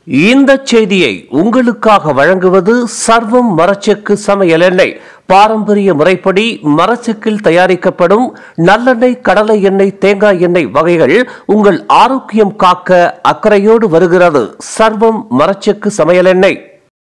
இந்த செய்தியை உங்களுக்காக வழங்குவது சர்வம் மரச்செக்கு சமையல் எண்ணெய் பாரம்பரிய முறைப்படி மரச்செக்கில் தயாரிக்கப்படும் நல்லெண்ணெய் கடலை எண்ணெய் தேங்காய் எண்ணெய் வகைகள் உங்கள் ஆரோக்கியம் காக்க அக்கறையோடு வருகிறது சர்வம் மரச்செக்கு சமையல் எண்ணெய்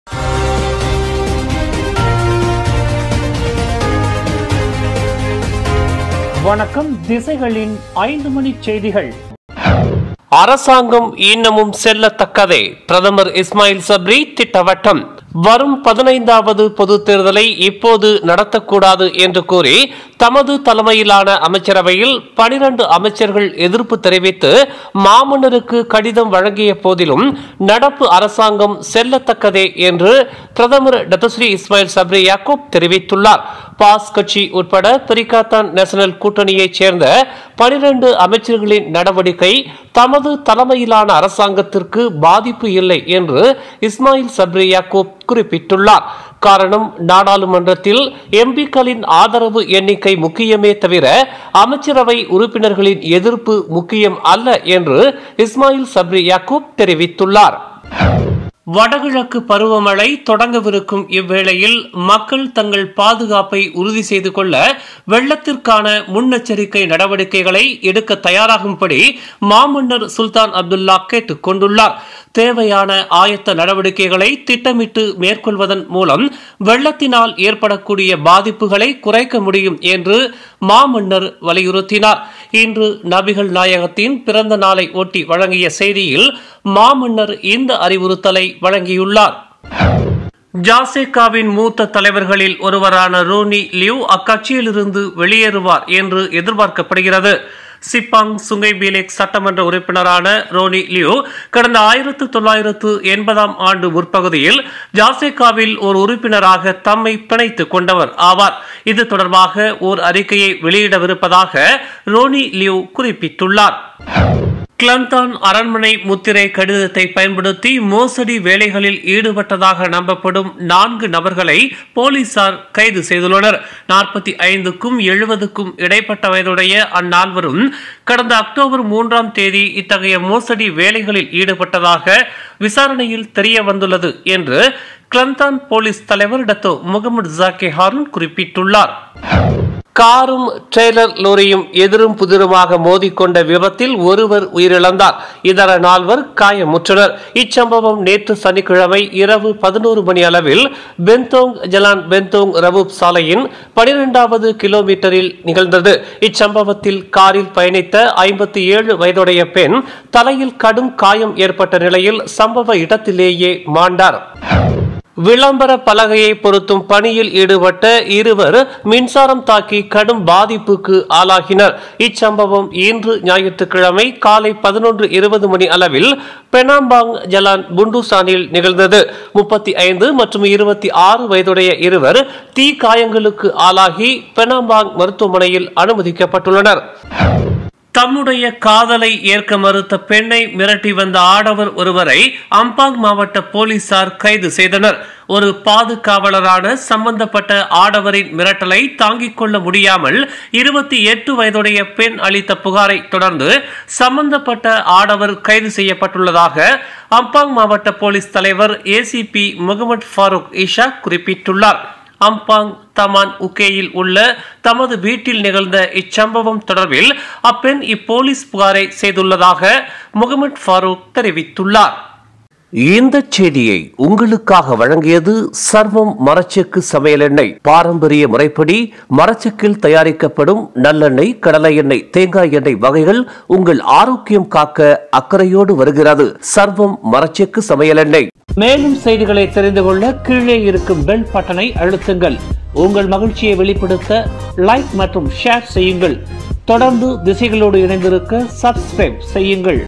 வணக்கம் திசைகளின் ஐந்து மணி செய்திகள் அரசாங்கம் இன்னமும் செல்லத்தக்கதே பிரதமர் இஸ்மாயில் சப்ரி திட்டவட்டம் வரும் பதினைந்தாவது பொது தேர்தலை இப்போது நடத்தக்கூடாது என்று கூறி தமது தலைமையிலான அமைச்சரவையில் பனிரண்டு அமைச்சர்கள் எதிர்ப்பு தெரிவித்து மாமன்னருக்கு கடிதம் வழங்கிய போதிலும் நடப்பு அரசாங்கம் செல்லத்தக்கதே என்று பிரதமர் டத்தஸ்ரீ இஸ்மாயில் சப்ரி யாக்கூப் தெரிவித்துள்ளார் பாஸ் கட்சி உட்பட பிரிகாத்தான் நேஷனல் கூட்டணியைச் சேர்ந்த பனிரெண்டு அமைச்சர்களின் நடவடிக்கை தமது தலைமையிலான அரசாங்கத்திற்கு பாதிப்பு இல்லை என்று இஸ்மாயில் சப்ரி யாக்கூப் குறிப்பிட்டுள்ளார் காரணம் நாடாளுமன்றத்தில் எம்பிக்களின் ஆதரவு எண்ணிக்கை முக்கியமே தவிர அமைச்சரவை உறுப்பினர்களின் எதிர்ப்பு முக்கியம் அல்ல என்று இஸ்மாயில் சப்ரி யாக்கூப் தெரிவித்துள்ளார் வடகிழக்கு பருவமழை தொடங்கவிருக்கும் இவ்வேளையில் மக்கள் தங்கள் பாதுகாப்பை உறுதி செய்து கொள்ள வெள்ளத்திற்கான முன்னெச்சரிக்கை நடவடிக்கைகளை எடுக்க தயாராகும்படி மாமன்னர் சுல்தான் அப்துல்லா கேட்டுக் கொண்டுள்ளார் தேவையான ஆயத்த நடவடிக்கைகளை திட்டமிட்டு மேற்கொள்வதன் மூலம் வெள்ளத்தினால் ஏற்படக்கூடிய பாதிப்புகளை குறைக்க முடியும் என்று மாமன்னர் வலியுறுத்தினார் இன்று நபிகள் நாயகத்தின் பிறந்த நாளை ஒட்டி வழங்கிய செய்தியில் மாமன்னர் இந்த அறிவுறுத்தலை வழங்கியுள்ளார் ஜாசேகாவின் மூத்த தலைவர்களில் ஒருவரான ரோனி லியூ அக்கட்சியிலிருந்து வெளியேறுவார் என்று எதிர்பார்க்கப்படுகிறது சிப்பாங் சுங்கை பீலேக் சட்டமன்ற உறுப்பினரான ரோனி லியூ கடந்த ஆயிரத்து தொள்ளாயிரத்து எண்பதாம் ஆண்டு முற்பகுதியில் ஜாசேகாவில் ஒரு உறுப்பினராக தம்மை பிணைத்துக் கொண்டவர் ஆவார் இது தொடர்பாக ஓர் அறிக்கையை வெளியிடவிருப்பதாக ரோனி லியூ குறிப்பிட்டுள்ளார் கிளந்தான் அரண்மனை முத்திரை கடிதத்தை பயன்படுத்தி மோசடி வேலைகளில் ஈடுபட்டதாக நம்பப்படும் நான்கு நபர்களை போலீசார் கைது செய்துள்ளனர் நாற்பத்தி ஐந்துக்கும் எழுபதுக்கும் இடைப்பட்ட வயதுடைய அந்நால்வரும் கடந்த அக்டோபர் மூன்றாம் தேதி இத்தகைய மோசடி வேலைகளில் ஈடுபட்டதாக விசாரணையில் தெரிய வந்துள்ளது என்று கிளந்தான் போலீஸ் தலைவர் டத்தோ முகமது ஜாக்கே ஹாரூன் குறிப்பிட்டுள்ளார் காரும் ட்ரெய்லர் லோரியும் எதிரும் புதிருமாக மோதிக்கொண்ட விபத்தில் ஒருவர் உயிரிழந்தார் இதர நால்வர் காயமுற்றனர் இச்சம்பவம் நேற்று சனிக்கிழமை இரவு பதினோரு மணி அளவில் பென்தோங் ஜலான் பென்தோங் ரவூப் சாலையின் பனிரெண்டாவது கிலோமீட்டரில் நிகழ்ந்தது இச்சம்பவத்தில் காரில் பயணித்த ஐம்பத்தி ஏழு வயதுடைய பெண் தலையில் கடும் காயம் ஏற்பட்ட நிலையில் சம்பவ இடத்திலேயே மாண்டார் விளம்பர பலகையை பொருத்தும் பணியில் ஈடுபட்ட இருவர் மின்சாரம் தாக்கி கடும் பாதிப்புக்கு ஆளாகினர் இச்சம்பவம் இன்று ஞாயிற்றுக்கிழமை காலை பதினொன்று இருபது மணி அளவில் பெனாம்பாங் ஜலான் புண்டுசானில் நிகழ்ந்தது முப்பத்தி ஐந்து மற்றும் இருபத்தி ஆறு வயதுடைய இருவர் தீ காயங்களுக்கு ஆளாகி பெனாம்பாங் மருத்துவமனையில் அனுமதிக்கப்பட்டுள்ளனர் தம்முடைய காதலை ஏற்க மறுத்த பெண்ணை மிரட்டி வந்த ஆடவர் ஒருவரை அம்பாங் மாவட்ட போலீசார் கைது செய்தனர் ஒரு பாதுகாவலரான சம்பந்தப்பட்ட ஆடவரின் மிரட்டலை தாங்கிக் கொள்ள முடியாமல் இருபத்தி எட்டு வயதுடைய பெண் அளித்த புகாரை தொடர்ந்து சம்பந்தப்பட்ட ஆடவர் கைது செய்யப்பட்டுள்ளதாக அம்பாங் மாவட்ட போலீஸ் தலைவர் ஏசிபி முகமது ஃபாரூக் ஈஷா குறிப்பிட்டுள்ளார் அம்பாங் தமான் உக்கேயில் உள்ள தமது வீட்டில் நிகழ்ந்த இச்சம்பவம் தொடர்பில் அப்பெண் இப்போலீஸ் புகாரை செய்துள்ளதாக முகமது ஃபாரூக் தெரிவித்துள்ளார் இந்த செய்தியை உங்களுக்காக வழங்கியது சர்வம் மரச்செக்கு சமையல் எண்ணெய் பாரம்பரிய முறைப்படி மரச்செக்கில் தயாரிக்கப்படும் நல்லெண்ணெய் கடலை எண்ணெய் தேங்காய் எண்ணெய் வகைகள் உங்கள் ஆரோக்கியம் காக்க அக்கறையோடு வருகிறது சர்வம் மரச்செக்கு சமையல் எண்ணெய் மேலும் செய்திகளை தெரிந்து கொள்ள கீழே இருக்கும் பெல் பட்டனை அழுத்துங்கள் உங்கள் மகிழ்ச்சியை வெளிப்படுத்த லைக் மற்றும் ஷேர் செய்யுங்கள் தொடர்ந்து திசைகளோடு இணைந்திருக்க சப்ஸ்கிரைப் செய்யுங்கள்